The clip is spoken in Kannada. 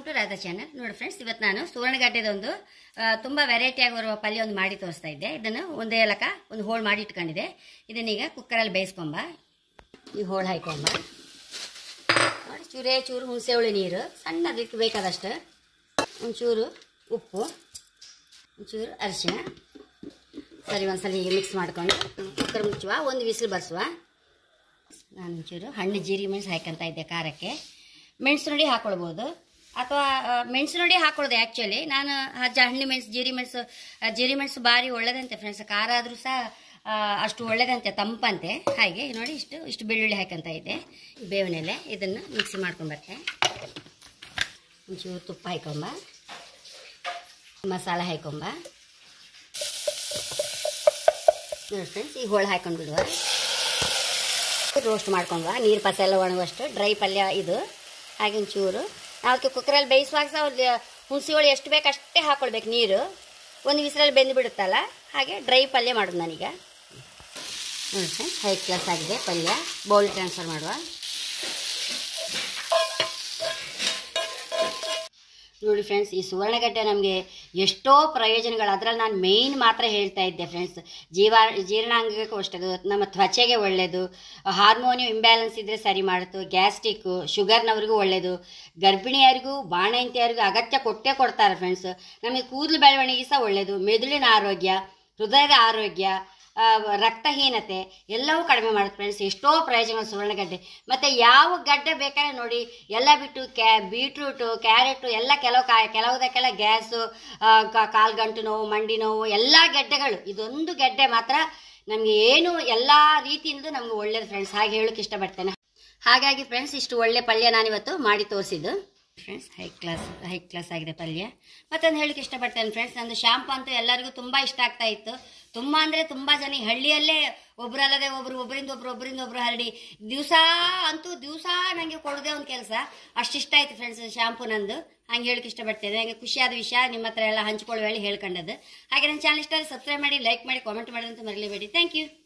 ಟು ರಾಧಾ ಚಾನಲ್ ನೋಡಿ ಫ್ರೆಂಡ್ಸ್ ಇವತ್ತು ನಾನು ಸುವರ್ಣಗಡ್ಡೆದ ಒಂದು ಆ, ತುಂಬಾ ವೆರೈಟಿಯಾಗಿ ಬರುವ ಪಲ್ಯ ಒಂದು ಮಾಡಿ ತೋರಿಸ್ತಾ ಇದ್ದೆ ಇದನ್ನು ಒಂದೇ ಲಕ ಒಂದು ಹೋಳು ಮಾಡಿ ಇಟ್ಕೊಂಡಿದ್ದೆ ಇದನ್ನೀಗ ಕುಕ್ಕರಲ್ಲಿ ಬೇಯಿಸ್ಕೊಂಬ ಈ ಹೋಳು ಹಾಕೊಂಬ ನೋಡಿ ಚೂರೇ ಚೂರು ಹುಣಸೆ ಹುಳಿ ನೀರು ಸಣ್ಣ ಅದಕ್ಕೆ ಬೇಕಾದಷ್ಟು ಒಂಚೂರು ಉಪ್ಪು ಒಂಚೂರು ಅರಿಶಿಣ ಸರಿ ಒಂದ್ಸಲ ಹೀಗೆ ಮಿಕ್ಸ್ ಮಾಡ್ಕೊಂಡು ಕುಕ್ಕರ್ ಮುಚ್ಚುವ ಒಂದು ವಿಸಿಲ್ ಬರ್ಸುವ ನಾನು ಒಂಚೂರು ಹಣ್ಣು ಜೀರಿಗೆ ಮೆಣಸು ಹಾಕಂತ ಇದ್ದೆ ಖಾರಕ್ಕೆ ಮೆಣಸು ನೋಡಿ ಹಾಕೊಳ್ಬೋದು ಅಥವಾ ಆ, ಮೆಣಸು ನೋಡಿ ಹಾಕೊಳ್ಳೋದು ಆ್ಯಕ್ಚುಲಿ ನಾನು ಹಜ್ಜ ಹಣ್ಣು ಮೆಣಸು ಜೀರಿ ಮೆಣಸು ಆ, ಜೀರಿ ಮೆಣಸು ಭಾರಿ ಒಳ್ಳೇದಂತೆ ಫ್ರೆಂಡ್ಸ್ ಖಾರ ಆದರೂ ಸಹ ಆ, ಅಷ್ಟು ಒಳ್ಳೇದಂತೆ ತಂಪಂತೆ ಹಾಗೆ ನೋಡಿ ಇಷ್ಟು ಇಷ್ಟು ಬೆಳ್ಳುಳ್ಳಿ ಹಾಕಂತ ಇದ್ದೆ ಬೇವಿನೆಲೆ ಇದನ್ನು ಮಿಕ್ಸಿ ಮಾಡ್ಕೊಂಬರ್ತೆ ಒಂಚೂರು ತುಪ್ಪ ಹಾಕೊಂಬ ಮಸಾಲ ಹಾಕೊಂಬ ನೋಡಿ ಫ್ರೆಂಡ್ಸ್ ಈಗ ಹೋಳು ಹಾಕೊಂಡು ಬಿಡುವ ರೋಸ್ಟ್ ಮಾಡ್ಕೊಂಡ್ವ ನೀರು ಪಸ ಎಲ್ಲ ಒಣಗುವಷ್ಟು ಡ್ರೈ ಪಲ್ಯ ಇದು ಹಾಗೆ ಒಂಚೂರು ನಾವು ಕುಕ್ಕರಲ್ಲಿ ಬೇಯಿಸುವಾಗ ಸಹ ಒಂದು ಹುಣಸಿ ಹುಳಿ ಎಷ್ಟು ಬೇಕು ಅಷ್ಟೇ ಹಾಕೊಳ್ಬೇಕು ನೀರು ಒಂದು ವಿಸಿಲಲ್ಲಿ ಬೆಂದು ಬಿಡುತ್ತಲ್ಲ ಹಾಗೆ ಡ್ರೈ ಪಲ್ಯ ಮಾಡೋದು ನಾನೀಗ ನೋಡಿ ಫ್ರೆಂಡ್ಸ್ ಹೈ ಕ್ಲಾಸ್ ಆಗಿದೆ ಪಲ್ಯ ಬೌಲ್ ಟ್ರಾನ್ಸ್ಫರ್ ಮಾಡುವ ನೋಡಿ ಫ್ರೆಂಡ್ಸ್ ಈ ಸುವರ್ಣಗಡ್ಡೆ ನಮಗೆ ಎಷ್ಟೋ ಪ್ರಯೋಜನಗಳು ಅದರಲ್ಲಿ ನಾನು ಮೇಯ್ನ್ ಮಾತ್ರ ಹೇಳ್ತಾ ಇದ್ದೆ ಫ್ರೆಂಡ್ಸ್ ಜೀವ ಜೀರ್ಣಾಂಗಕ್ಕೂ ಅಷ್ಟದು ನಮ್ಮ ತ್ವಚೆಗೆ ಒಳ್ಳೆಯದು ಹಾರ್ಮೋನಿಯಂ ಇಂಬ್ಯಾಲೆನ್ಸ್ ಇದ್ದರೆ ಸರಿ ಮಾಡುತ್ತೆ ಗ್ಯಾಸ್ಟ್ರಿಕ್ಕು ಶುಗರ್ನವ್ರಿಗೂ ಒಳ್ಳೆಯದು ಗರ್ಭಿಣಿಯರಿಗೂ ಬಾಣಂತಿಯರಿಗೂ ಅಗತ್ಯ ಕೊಟ್ಟೇ ಕೊಡ್ತಾರೆ ಫ್ರೆಂಡ್ಸ್ ನಮಗೆ ಕೂದಲು ಬೆಳವಣಿಗೆ ಸಹ ಒಳ್ಳೆಯದು ಮೆದುಳಿನ ಆರೋಗ್ಯ ಹೃದಯದ ಆರೋಗ್ಯ ಆ, ರಕ್ತಹೀನತೆ ಎಲ್ಲವೂ ಕಡಿಮೆ ಮಾಡುತ್ತೆ ಫ್ರೆಂಡ್ಸ್ ಎಷ್ಟೋ ಪ್ರಯೋಜನಗಳು ಸುವರ್ಣಗಡ್ಡೆ ಮತ್ತು ಯಾವ ಗಡ್ಡೆ ಬೇಕಾದ್ರೆ ನೋಡಿ ಎಲ್ಲ ಬಿಟ್ಟು ಕ್ಯಾ ಬೀಟ್ರೂಟು ಕ್ಯಾರೆಟು ಎಲ್ಲ ಕೆಲವು ಕಾ ಕೆಲವುದಕ್ಕೆಲ್ಲ ಗ್ಯಾಸು ಕಾಲು ಗಂಟು ನೋವು ಮಂಡಿ ನೋವು ಎಲ್ಲ ಗೆಡ್ಡೆಗಳು ಇದೊಂದು ಗೆಡ್ಡೆ ಮಾತ್ರ ನಮಗೆ ಏನು ಎಲ್ಲ ರೀತಿಯಿಂದ ನಮ್ಗೆ ಒಳ್ಳೇದು ಫ್ರೆಂಡ್ಸ್ ಹಾಗೆ ಹೇಳೋಕೆ ಇಷ್ಟಪಡ್ತೇನೆ ಹಾಗಾಗಿ ಫ್ರೆಂಡ್ಸ್ ಇಷ್ಟು ಒಳ್ಳೆ ಪಲ್ಯ ನಾನಿವತ್ತು ಮಾಡಿ ತೋರಿಸಿದ್ದು friends high class high class ಆಗಿದೆ ಪಲ್ಯ ಮತ್ತೊಂದು ಹೇಳಕ್ಕೆ ಇಷ್ಟಪಡ್ತೇನೆ ಫ್ರೆಂಡ್ಸ್ ನಂದು ಶಾಂಪು ಅಂತೂ ಎಲ್ಲರಿಗೂ ತುಂಬ ಇಷ್ಟ ಆಗ್ತಾ ಇತ್ತು ತುಂಬ ಅಂದರೆ ತುಂಬ ಜನ ಈ ಹಳ್ಳಿಯಲ್ಲೇ ಒಬ್ರು ಅಲ್ಲದೆ ಒಬ್ರು ಒಬ್ಬರಿಂದ ಒಬ್ರು ಒಬ್ಬರಿಂದ ಒಬ್ರು ಹರಡಿ ದಿವಸ ಅಂತೂ ದಿವಸ ನನಗೆ ಕೊಡೋದೇ ಒಂದು ಕೆಲಸ ಅಷ್ಟು ಇಷ್ಟ ಆಯ್ತು ಫ್ರೆಂಡ್ಸ್ ಶಾಂಪು ನಂದು ಹಂಗೆ ಹೇಳಕ್ಕೆ ಇಷ್ಟಪಡ್ತೇನೆ ನನಗೆ ಖುಷಿಯಾದ ವಿಷಯ ನಿಮ್ಮ ಹತ್ರ ಎಲ್ಲ ಹಂಚ್ಕೊಳ್ಳೋ ಹೇಳಿ ಹೇಳ್ಕೊಂಡದ್ದು ಹಾಗೆ ನನ್ನ ಚಾನಲ್ ಇಷ್ಟ ಸಬ್ಸ್ಕ್ರೈಬ್ ಮಾಡಿ ಲೈಕ್ ಮಾಡಿ ಕಾಮೆಂಟ್ ಮಾಡಿ ಅಂತ ಮರಲೇಬೇಡಿ ಥ್ಯಾಂಕ್ ಯು